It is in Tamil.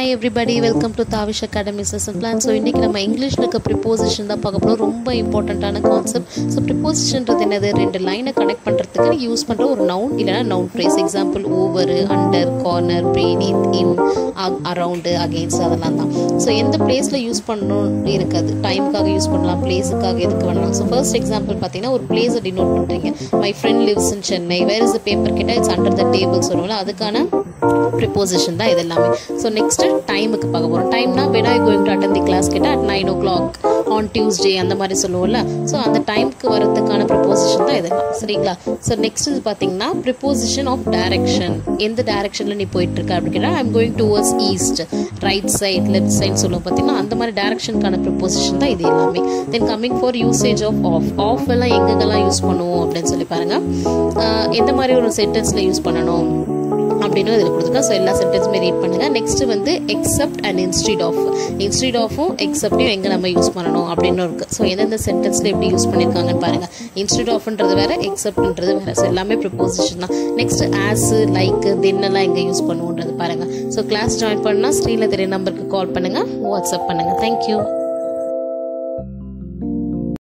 hi everybody welcome to Tavish academy session plan so இன்றைக்கி நம்ம இங்கிலீஷில் இருக்க ப்ரிப்போசிஷன் தான் பார்க்க போகிறோம் ரொம்ப இம்பார்ட்டண்ட்டான கான்செப்ட் ஸோ ப்ரிப்போசிஷன்றது என்னது ரெண்டு லைனை கனெக்ட் பண்ணுறதுக்கு யூஸ் பண்ணுற ஒரு நவுன் இல்லைனா noun phrase example over under corner beneath in around against அதெல்லாம் தான் ஸோ எந்த பிளேஸில் யூஸ் பண்ணணும் இருக்காது டைமுக்காக யூஸ் பண்ணலாம் பிளேஸுக்காக எதுக்கு வேணலாம் ஸோ ஃபர்ஸ்ட் எக்ஸாம்பிள் பார்த்தீங்கன்னா ஒரு பிளேஸை டினோட் பண்ணுறீங்க my friend lives in Chennai where is the paper கேட்டால் இட்ஸ் அண்டர் த டேபிள் சொல்லுவோம்ல அதுக்கான ப்ரிப்போசிஷன் தான் இது எல்லாமே ஸோ நெக்ஸ்ட்டு டைமுக்கு பார்க்க போகிறோம் டைம்னா when I going to attend the class கேட்டால் at nine o'clock on Tuesday அந்த மாதிரி சொல்லுவோம்ல ஸோ அந்த டைமுக்கு வரதுக்கான ப்ரிப்போசிஷன் தான் இதெல்லாம் சரிங்களா ஸோ நெக்ஸ்ட் இது பார்த்தீங்கன்னா ப்ரிப்போசிஷன் ஆஃப் டைரக்ஷன் எந்த டைரக்ஷனில் நீ போயிட்டு இருக்க அப்படின்னு கேட்டால் I'm going towards east right side left side சொல்லுவோம் பார்த்தீங்கன்னா அந்த மாதிரி டைரக்ஷனுக்கான ப்ரிப்போசிஷன் தான் இது எல்லாமே then coming for usage of of of எல்லாம் எங்கெங்கெல்லாம் யூஸ் பண்ணுவோம் அப்படின்னு சொல்லி பாருங்கள் எந்த மாதிரி ஒரு சென்டென்ஸில் யூஸ் பண்ணணும் அப்படின்னு இதில் கொடுத்துருக்கேன் ஸோ எல்லா சென்டென்ஸுமே ரீட் பண்ணுங்கள் நெக்ஸ்ட் வந்து except and instead of instead ஆஃபும் எக்ஸப்டையும் எங்கே நம்ம யூஸ் பண்ணணும் அப்படின்னு இருக்குது ஸோ எந்தெந்த சென்டென்ஸில் எப்படி யூஸ் பண்ணியிருக்காங்கன்னு பாருங்கள் இன்ஸ்டீட் ஆஃப்ன்றது வேறு எக்ஸப்ட்ன்றது வேறு ஸோ எல்லாமே ப்ரிப்போசிஷன் தான் நெக்ஸ்ட் ஆஸ் லைக் தென்னெல்லாம் எங்கே யூஸ் பண்ணுவோன்றது பாருங்கள் ஸோ கிளாஸ் ஜாயின் பண்ணால் ஸ்க்ரீனில் தெரிய நம்பருக்கு கால் பண்ணுங்கள் வாட்ஸ்அப் பண்ணுங்கள் தேங்க்யூ